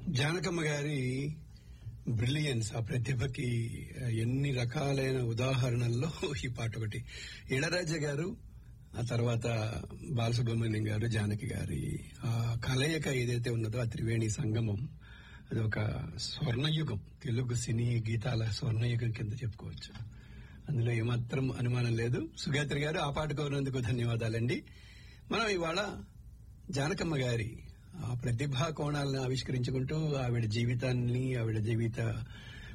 జానకమ్మ గారి బ్రిలియన్స్ ఆ ప్రతిభకి ఎన్ని రకాలైన ఉదాహరణల్లో ఈ పాట ఒకటి ఇళరాజ గారు ఆ తర్వాత బాలసుబ్రహ్మణ్యం గారు జానకి గారి ఆ కలయిక ఏదైతే ఉన్నదో ఆ త్రివేణి సంగమం అది ఒక స్వర్ణయుగం తెలుగు సినీ గీతాల స్వర్ణయుగం కింద చెప్పుకోవచ్చు అందులో ఏమాత్రం అనుమానం లేదు సుగాత్రి గారు ఆ పాట కోరినందుకు ధన్యవాదాలండి మనం ఇవాళ జానకమ్మ గారి ఆ ప్రతిభా కోణాలను ఆవిష్కరించుకుంటూ ఆవిడ జీవితాన్ని ఆవిడ జీవిత